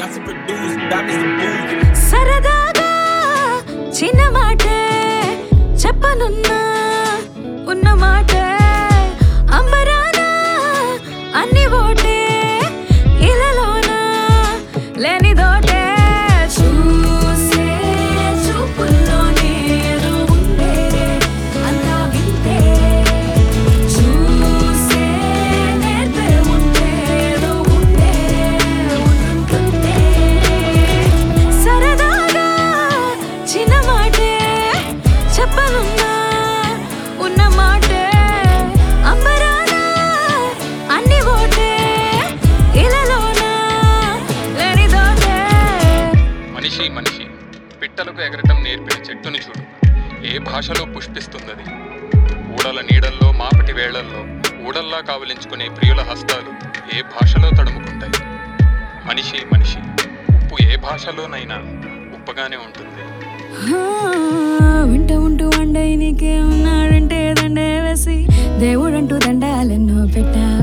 I to produce diamonds to booze. సరదాగా చిన్న మాటే చెప్పనున్నా ఉన్న మాటే అంబరాన అన్ని ఓటే ఇలలోన లేనిదోటే చూసే చూపుల్లోనే ఏదో ఉందే అంతా వింటే చూసే నేర్పే ఉంటే ఏదో ఉందే ఉంటుంటే సరదాగా చిన్న మాటే చెప్పనున్నా ఉన్న మాటే అంబరాన అన్ని ఓటే ఇలలోన లేనిదోటే మనిషి మనిషి పిట్టలకు ఎగరటం నేర్పిన చెట్టుని చూడు ఏ భాషలో పుష్పిస్తుందది ఊడల నీడల్లో మాపటి వేళల్లో ఊడల్లా కావలించుకునే ప్రియుల హస్తాలు ఏ భాషలో తడుముకుంటాయి మనిషి మనిషి ఉప్పు ఏ భాషలోనైనా ఉప్పగానే ఉంటుంది ఆ, వింట ఉంటూ వండై నీకే ఉన్నాడంటే దండే వేసి దేవుడంటూ దండాలెన్నో పెట్టా